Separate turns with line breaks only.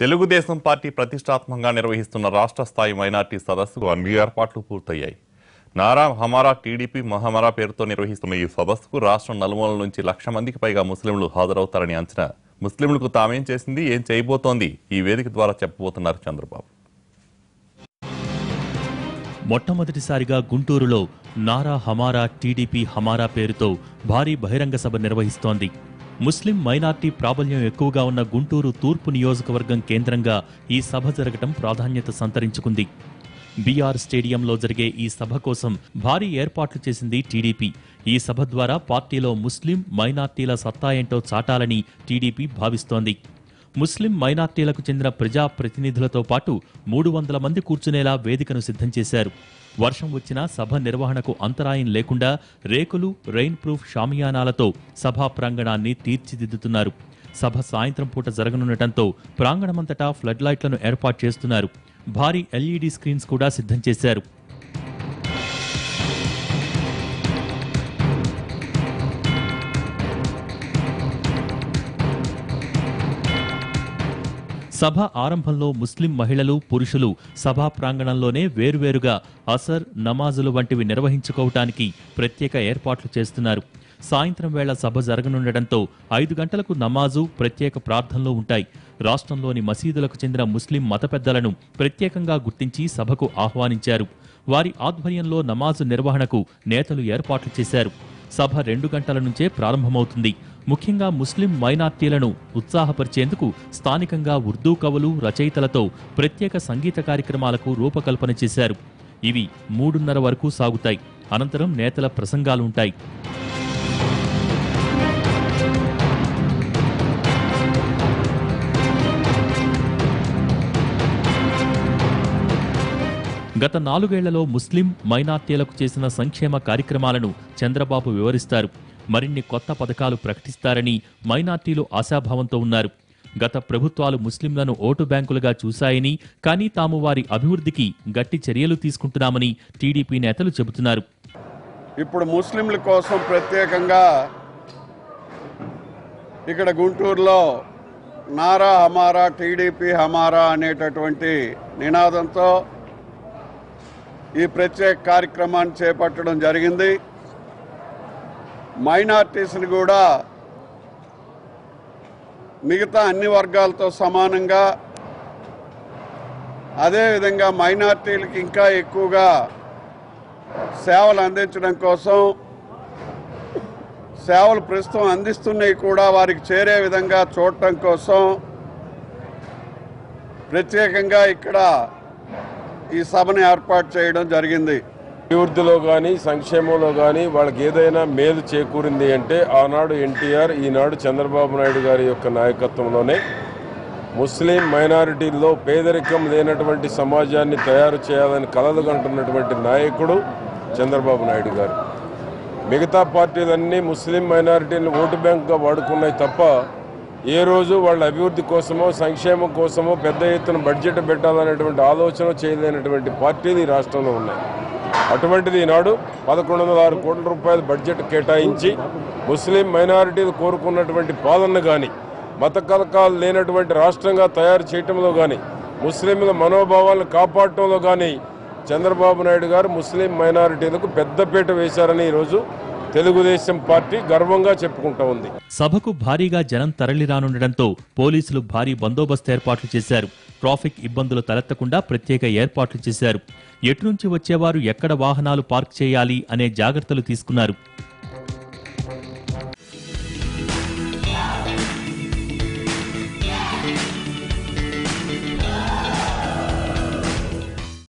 Telugu Desam party ప్రతిష్టాత్మకంగా నిర్వహిస్తున్న రాష్ట్ర స్థాయి మైనార్టీ సదస్సుకు అన్ని ఏర్పాట్లు పూర్తయ్యాయి నారా హమారా టీడీపీ మహమరా పేరుతో నిర్వహిస్తున్న ఈ సదస్సుకు రాష్ట్రం నలుమూలల నుంచి లక్ష మందికి పైగా ముస్లింలు హాజరవుతారని అంచనా ముస్లింలకు తామేం చేసింది ఏం చేయబోతోంది ఈ వేదిక ద్వారా చెప్పబోతున్నారు చంద్రబాబు
మొట్టమొదటిసారిగా గుంటూరులో నారా హమారా టీడీపీ హమారా పేరుతో భారీ బహిరంగ సభ నిర్వహిస్తోంది ముస్లిం మైనార్టీ ప్రాబల్యం ఎక్కువగా ఉన్న గుంటూరు తూర్పు నియోజకవర్గం కేంద్రంగా ఈ సభ జరగటం ప్రాధాన్యత సంతరించుకుంది బీఆర్ స్టేడియంలో జరిగే ఈ సభ కోసం భారీ ఏర్పాట్లు చేసింది టీడీపీ ఈ సభ ద్వారా పార్టీలో ముస్లిం మైనార్టీల సత్తా ఏంటో చాటాలని టీడీపీ భావిస్తోంది ముస్లిం మైనార్టీలకు చెందిన ప్రజా ప్రతినిధులతో పాటు మూడు వందల మంది కూర్చునేలా వేదికను సిద్ధం చేశారు వర్షం వచ్చినా సభ నిర్వహణకు అంతరాయం లేకుండా రేకులు రెయిన్ ప్రూఫ్ షామియానాలతో సభా ప్రాంగణాన్ని తీర్చిదిద్దుతున్నారు సభ సాయంత్రం పూట జరగనుండటంతో ప్రాంగణమంతటా ఫ్లడ్ లైట్లను ఏర్పాటు చేస్తున్నారు భారీ ఎల్ఈడీ స్క్రీన్స్ కూడా సిద్ధం చేశారు సభ ఆరంభంలో ముస్లిం మహిళలు పురుషులు సభా ప్రాంగణంలోనే వేరువేరుగా అసర్ నమాజులు వంటివి నిర్వహించుకోవటానికి ప్రత్యేక ఏర్పాట్లు చేస్తున్నారు సాయంత్రం వేళ సభ జరగనుండటంతో ఐదు గంటలకు నమాజు ప్రత్యేక ప్రార్థనలు ఉంటాయి రాష్ట్రంలోని మసీదులకు చెందిన ముస్లిం మత పెద్దలను ప్రత్యేకంగా గుర్తించి సభకు ఆహ్వానించారు వారి ఆధ్వర్యంలో నమాజు నిర్వహణకు నేతలు ఏర్పాట్లు చేశారు సభ రెండు గంటల నుంచే ప్రారంభమవుతుంది ముఖ్యంగా ముస్లిం మైనార్టీలను ఉత్సాహపరిచేందుకు స్థానికంగా ఉర్దూ కవులు రచయితలతో ప్రత్యేక సంగీత కార్యక్రమాలకు రూపకల్పన చేశారు ఇవి మూడున్నర వరకు సాగుతాయి అనంతరం నేతల ప్రసంగాలు ఉంటాయి గత నాలుగేళ్లలో ముస్లిం మైనార్టీలకు చేసిన సంక్షేమ కార్యక్రమాలను చంద్రబాబు వివరిస్తారు మరిన్ని కొత్త పథకాలు ప్రకటిస్తారని మైనార్టీలు ఆశాభావంతో ఉన్నారు గత ప్రభుత్వాలు ముస్లింలను ఓటు బ్యాంకులుగా చూశాయని కానీ తాము వారి అభివృద్ధికి గట్టి చర్యలు తీసుకుంటున్నామని టీడీపీ నేతలు చెబుతున్నారు
ఇప్పుడు ముస్లింల కోసం ప్రత్యేకంగా ఇక్కడ గుంటూరులో నారా హమారా టీడీపీ హమారా అనేటటువంటి నినాదంతో ఈ ప్రత్యేక కార్యక్రమాన్ని చేపట్టడం జరిగింది మైనార్టీస్ని కూడా మిగతా అన్ని వర్గాలతో సమానంగా అదేవిధంగా మైనార్టీలకి ఇంకా ఎక్కువగా సేవలు అందించడం కోసం సేవలు ప్రస్తుతం అందిస్తున్నవి కూడా వారికి చేరే విధంగా చూడటం కోసం ప్రత్యేకంగా ఇక్కడ ఈ సభను ఏర్పాటు చేయడం జరిగింది
అభివృద్ధిలో కానీ సంక్షేమంలో కానీ వాళ్ళకి ఏదైనా మేలు చేకూరింది అంటే ఆనాడు ఎన్టీఆర్ ఈనాడు చంద్రబాబు నాయుడు గారి యొక్క నాయకత్వంలోనే ముస్లిం మైనారిటీల్లో పేదరికం లేనటువంటి సమాజాన్ని తయారు చేయాలని కలలు కంటున్నటువంటి నాయకుడు చంద్రబాబు నాయుడు గారు మిగతా పార్టీలన్నీ ముస్లిం మైనారిటీలను ఓటు బ్యాంకుగా వాడుకున్నాయి తప్ప ఏ రోజు వాళ్ళ అభివృద్ధి కోసమో సంక్షేమం కోసమో పెద్ద ఎత్తున బడ్జెట్ పెట్టాలనేటువంటి ఆలోచన చేయలేనటువంటి పార్టీలు ఈ రాష్ట్రంలో ఉన్నాయి అటువంటిది ఈనాడు పదకొండు వందల ఆరు కోట్ల రూపాయల బడ్జెట్ కేటాయించి ముస్లిం మైనారిటీలు కోరుకున్నటువంటి పాలన కానీ మత కలకాలు లేనటువంటి రాష్ట్రంగా తయారు చేయటంలో కానీ ముస్లింల మనోభావాలను కాపాడటంలో కానీ చంద్రబాబు నాయుడు గారు ముస్లిం మైనారిటీలకు పెద్దపీట వేశారని ఈరోజు తెలుగుదేశం పార్టీ గర్వంగా చెప్పుకుంటా ఉంది
సభకు భారీగా జనం తరలిరానుండటంతో పోలీసులు భారీ బందోబస్తు ఏర్పాట్లు చేశారు ట్రాఫిక్ ఇబ్బందులు తలెత్తకుండా ప్రత్యేక ఏర్పాట్లు చేశారు ఎటు నుంచి వచ్చేవారు ఎక్కడ వాహనాలు పార్క్ చేయాలి అనే జాగ్రత్తలు తీసుకున్నారు